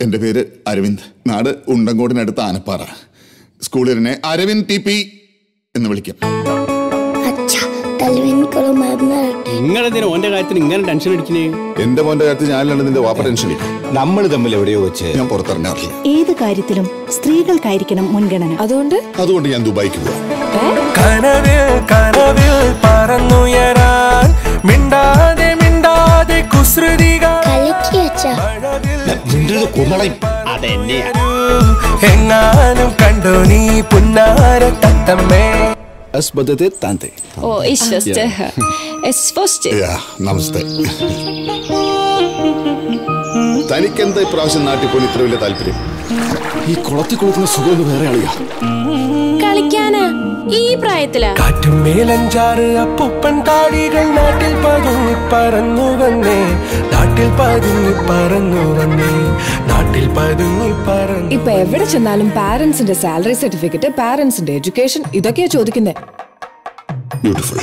എൻ്റെ പേര് അരവിന്ദ് നാട് ഉണ്ടങ്കോടിനടുത്ത് ആനപ്പാറ സ്കൂളിനെ അരവിന്ദ് ടി പി എന്ന് വിളിക്കാം അച്ഛാ തലവേനിക്കുള്ള മരുന്ന് തരട്ടെ നിങ്ങളെന്തിനാ ഓന്റെ കാര്യത്തിന് ഇങ്ങനെ ടെൻഷൻ അടിക്കണേ എന്റെ മോന്റെ കാര്യത്തിൽ ഞാനിലാണ് നിന്റെ വാപ്പ ടെൻഷൻ നമ്മൾ തമ്മിൽ എവിടെയോ വെച്ച് ഞാൻ പുറത്തിറങ്ങാറില്ല ഏത് കാര്യത്തിലും സ്ത്രീകൾക്കായിരിക്കണം മുൻഗണന അതുകൊണ്ട് അതുകൊണ്ട് ഞാൻ ദുബായിക്ക് പോവാം കനവിൽ കനവിൽ പറന്നുയരാൻ മിണ്ടാതെ മിണ്ടാതെ കുസൃതികൾ കലക്കി അച്ഛാ നിന്റെ കുന്നളയും അതെന്നെയാ എങ്ങാനും കണ്ടോ നീ പുന്നാര തത്തമ്മേ അസ്ബദ്ധത്തെ താന്തേ ഓ ich wusste es wusste യാ, നമസ്തേ തനിക്കെന്താ ഇപ്രാവശ്യം നാട്ടിൽ പോയി ഇത്ര വലിയ താല്പര്യം ഈ കുളത്തിൽ കുളിക്കുന്ന സുഖം ഒന്ന് വേറെ ആളിയാ കളിക്കാനാ ഈ പ്രായത്തിലാ കാറ്റും മേലഞ്ചാറ് അപ്പൂപ്പൻ താടികൾ നാട്ടിൽ പതുങ്ങി പറന്നു വന്നേ നാട്ടിൽ പതുങ്ങി പറന്നു വന്നേ നാട്ടിൽ പതുങ്ങി പറന്നു ഇപ്പൊ എവിടെ ചെന്നാലും പാരന്റ്സിന്റെ സാലറി സർട്ടിഫിക്കറ്റ് പാരന്റ്സിന്റെ എഡ്യൂക്കേഷൻ ഇതൊക്കെയാ ചോദിക്കുന്നത് beautiful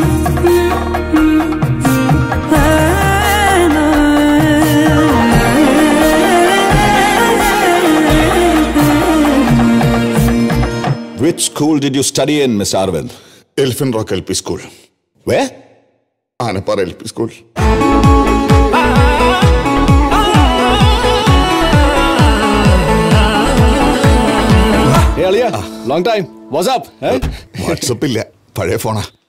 Which school did you study in, Miss Arvind? Elfin rock L P school Where? Anappara L P school Hey, Alia, long time. What's up? Eh? WhatsApp ഇല്ല പഴയ ഫോണാ